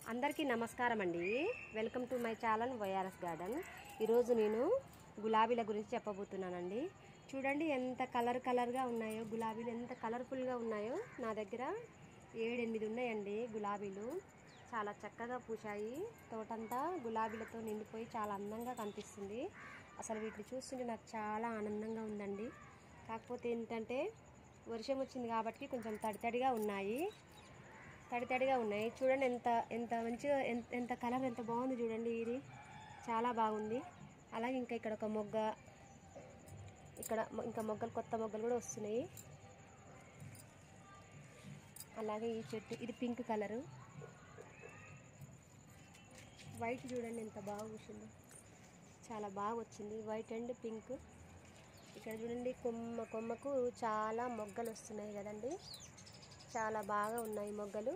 అందరికీ నమస్కారం అండి welcome to my channel YRS garden ఈరోజు నేను గులాబీల గురించి చెప్పబోతున్నానండి చూడండి ఎంత కలర్ కలర్గా ఉన్నాయో గులాబీలు ఎంత కలర్ఫుల్గా ఉన్నాయో నా దగ్గర ఏడెనిమిది ఉన్నాయండి గులాబీలు చాలా చక్కగా పూసాయి తోటంతా గులాబీలతో నిండిపోయి చాలా అందంగా కనిపిస్తుంది అసలు వీటిని చూస్తుంటే నాకు చాలా ఆనందంగా ఉందండి కాకపోతే ఏంటంటే వర్షం వచ్చింది కాబట్టి కొంచెం తడి తడిగా ఉన్నాయి తడి తడిగా ఉన్నాయి చూడండి ఎంత ఎంత మంచిగా ఎంత ఎంత కలర్ ఎంత బాగుంది చూడండి ఇది చాలా బాగుంది అలాగే ఇంకా ఇక్కడ ఒక మొగ్గ ఇక్కడ మొ- ఇంకా మొగ్గలు కొత్త మొగ్గలు కూడా వస్తున్నాయి అలాగే ఈ చెట్టు ఇది పింక్ కలరు వైట్ చూడండి ఎంత బాగా వచ్చిందో చాలా బాగా వచ్చింది వైట్ అండ్ పింక్ ఇక్కడ చూడండి కొమ్మ కొమ్మకు చాలా మొగ్గలు వస్తున్నాయి కదండి చాలా బాగా ఉన్నాయి మొగ్గలు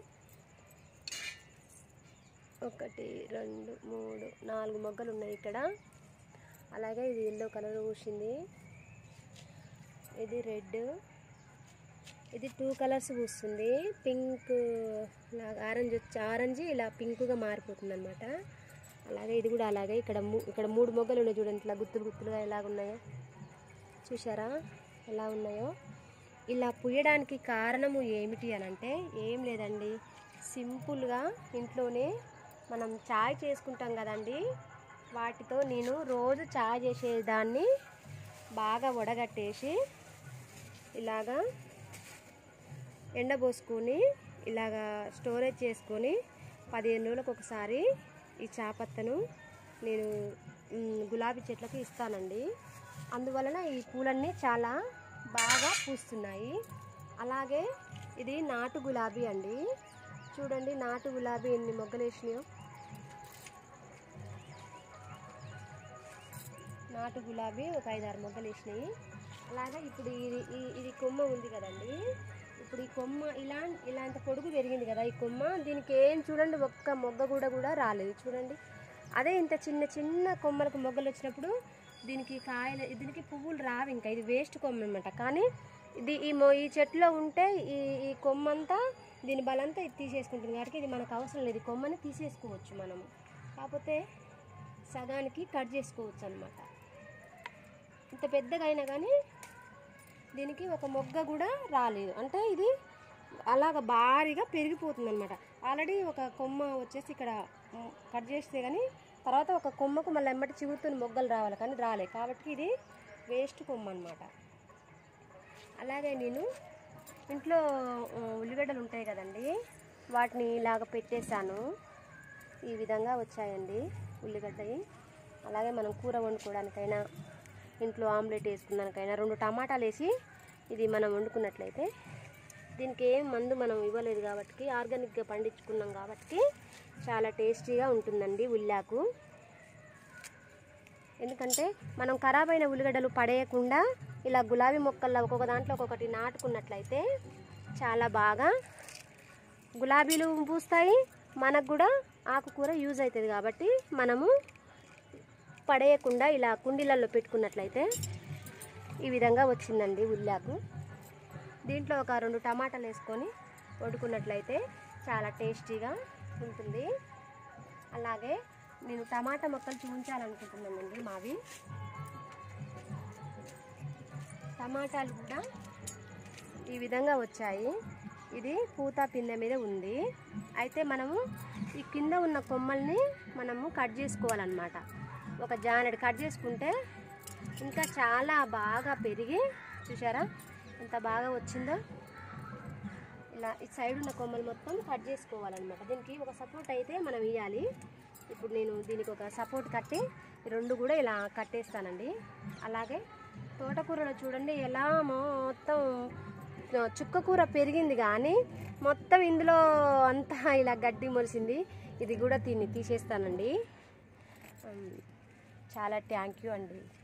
ఒకటి రెండు మూడు నాలుగు మొగ్గలు ఉన్నాయి ఇక్కడ అలాగే ఇది ఎల్లో కలర్ పూసింది ఇది రెడ్ ఇది టూ కలర్స్ పూస్తుంది పింక్ ఆరెంజ్ వచ్చి ఆరెంజ్ ఇలా పింక్గా మారిపోతుంది అనమాట అలాగే ఇది కూడా అలాగే ఇక్కడ మూ- ఇక్కడ మూడు మొగ్గలు ఉన్నాయి చూడండి ఇట్లా గుత్తులు గుత్తులుగా ఎలాగ ఉన్నాయో చూసారా ఎలా ఉన్నాయో ఇలా పుయ్యడానికి కారణము ఏమిటి అని అంటే ఏం లేదండి సింపుల్గా ఇంట్లోనే మనం చాయ్ చేసుకుంటాం కదండి వాటితో నేను రోజు చాయ్ చేసేదాన్ని బాగా వడగట్టేసి ఇలాగా ఎండబోసుకొని ఇలాగా స్టోరేజ్ చేసుకొని పదిహేను రోజులకు ఒకసారి ఈ చాపత్తను నేను మ్, గులాబీ చెట్లకు ఇస్తానండి అందువలన ఈ పూలన్నీ చాలా బాగా పూస్తున్నాయి అలాగే ఇది నాటు గులాబీ అండి చూడండి నాటు గులాబీ ఎన్ని మొగ్గలు వేసినాయో నాటు గులాబీ ఒక ఐదారు మొగ్గలు వేసినాయి అలాగే ఇప్పుడు ఇది ఈ- ఇది కొమ్మ ఉంది కదండి ఇప్పుడు ఈ కొమ్మ ఇలా ఇలాంటి పొడుగు పెరిగింది కదా ఈ కొమ్మ దీనికి ఏం చూడండి ఒక్క మొగ్గ కూడా కూడా రాలేదు చూడండి అదే ఇంత చిన్న చిన్న కొమ్మలకు మొగ్గలు వచ్చినప్పుడు దీనికి కాయలు దీనికి పువ్వులు రావు ఇంకా ఇది వేస్ట్ కొమ్మ అనమాట కానీ ఇది ఈ మొ ఈ చెట్టులో ఉంటే ఈ ఈ కొమ్మంతా దీని బలంతా ఇది తీసేసుకుంటుంది కాబట్టి ఇది మనకు అవసరం లేదు ఈ కొమ్మని తీసేసుకోవచ్చు మనము కాకపోతే సగానికి కట్ చేసుకోవచ్చు అనమాట ఇంత పెద్దగా అయినా కానీ దీనికి ఒక మొగ్గ కూడా రాలేదు అంటే ఇది అలాగ భారీగా పెరిగిపోతుంది అనమాట ఆల్రెడీ ఒక కొమ్మ వచ్చేసి ఇక్కడ మ్, కట్ చేస్తే కానీ తర్వాత ఒక కొమ్మకు మళ్ళీ ఎమ్మటి చిగురుతున్న మొగ్గలు రావాలి కానీ రాలే కాబట్టి ఇది వేస్ట్ కొమ్మ అనమాట అలాగే నేను ఇంట్లో ఆ, ఉల్లిగడ్డలు ఉంటాయి కదండి వాటిని ఇలాగ పెట్టేశాను ఈ విధంగా వచ్చాయండి ఉల్లిగడ్డవి అలాగే మనం కూర వండుకోవడానికైనా ఇంట్లో ఆమ్లెట్ వేసుకున్నానికైనా రెండు టమాటాలు వేసి ఇది మనం వండుకున్నట్లయితే దీనికి ఏం మందు మనం ఇవ్వలేదు కాబట్టి ఆర్గానిక్గా పండించుకున్నాం కాబట్టి చాలా టేస్టీగా ఉంటుందండి ఉల్లాకు ఎందుకంటే మనం ఖరాబ్ అయిన ఉల్లిగడ్డలు పడేయకుండా ఇలా గులాబీ మొక్కల్లో ఒక్కొక్క దాంట్లో ఒక్కొక్కటి నాటుకున్నట్లయితే చాలా బాగా గులాబీలు పూస్తాయి మనకు కూడా ఆకుకూర యూజ్ అవుతుంది కాబట్టి మనము పడేయకుండా ఇలా కుండీలలో పెట్టుకున్నట్లయితే ఈ విధంగా వచ్చిందండి ఉల్లాకు దీంట్లో ఒక రెండు టమాటాలు వేసుకొని వండుకున్నట్లయితే చాలా టేస్టీగా ఉంటుంది అలాగే నేను టమాటా మొక్కలు చూపించాలనుకుంటున్నానండి మావి టమాటాలు కూడా ఈ విధంగా వచ్చాయి ఇది పూత పిందె మీద ఉంది అయితే మనము ఈ కింద ఉన్న కొమ్మల్ని మనము కట్ చేసుకోవాలన్నమాట ఒక జానెడు కట్ చేసుకుంటే ఇంకా చాలా బాగా పెరిగి చూసారా ఎంత బాగా వచ్చిందో ఇలా ఈ సైడ్ ఉన్న కొమ్మలు మొత్తం కట్ చేసుకోవాలన్నమాట దీనికి ఒక సపోర్ట్ అయితే మనం ఇవ్వాలి ఇప్పుడు నేను దీనికి ఒక సపోర్ట్ కట్టి ఈ రెండు కూడా ఇలా కట్టేస్తానండి అలాగే తోటకూరలో చూడండి ఎలా మొత్తం చుక్కకూర పెరిగింది కానీ మొత్తం ఇందులో అంతా ఇలా గడ్డి మొలిసింది ఇది కూడా దీన్ని తీసేస్తానండి ఉమ్, చాలా థ్యాంక్ యూ అండి